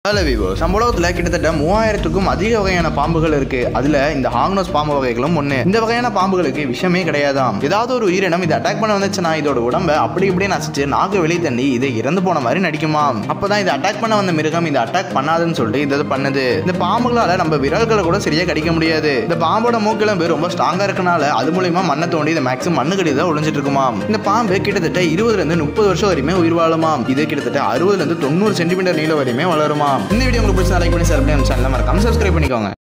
hello Vivo நம்ம உலகத்தில் கிட்டத்தட்ட மூவாயிரத்துக்கும் அதிக வகையான பாம்புகள் இருக்கு அதுல இந்த ஹாங்னோஸ் பாம்பு வகைகளும் ஒண்ணு இந்த வகையான பாம்புகளுக்கு விஷமே கிடையாதாம் ஏதாவது ஒரு உயிரினம் இதை அட்டாக் பண்ண வந்துச்சுன்னா இதோட உடம்ப அப்படி இப்படியே நசிச்சு நாக்கு வெளியே தண்ணி இது இறந்து போன மாதிரி நடிக்குமாம் அப்பதான் இதை அட்டாக் பண்ண வந்த மிருகம் இதை அட்டாக் பண்ணாதுன்னு சொல்லிட்டு இதை பண்ணுது இந்த பாம்புகளால நம்ம விரல்களை கூட சரியா கடிக்க முடியாது இந்த பாம்போட மூக்கிழம்பு ரொம்ப ஸ்ட்ராங்கா இருக்கனால அது மூலியமா மண்ணை தோண்டி இதை மேக்ஸிமம் மண்ணு கடி தான் ஒளிஞ்சிட்டு இருக்குமாம் இந்த பாம்பு கிட்டத்தட்ட இருபதுல இருந்து முப்பது வருஷம் வரையுமே உயிர் வாழுமாம் இது கிட்டத்தட்ட அறுபதுல இருந்து தொண்ணூறு சென்டிமீட்டர் நீளம் வரையுமே வளருமா இந்த வீடியோ உங்களுக்கு பிடிச்சா லைக் பண்ணி ஷேர் பண்ணி சேனல் மறக்காம சப்ஸ்கிரைப் பண்ணிக்கோங்க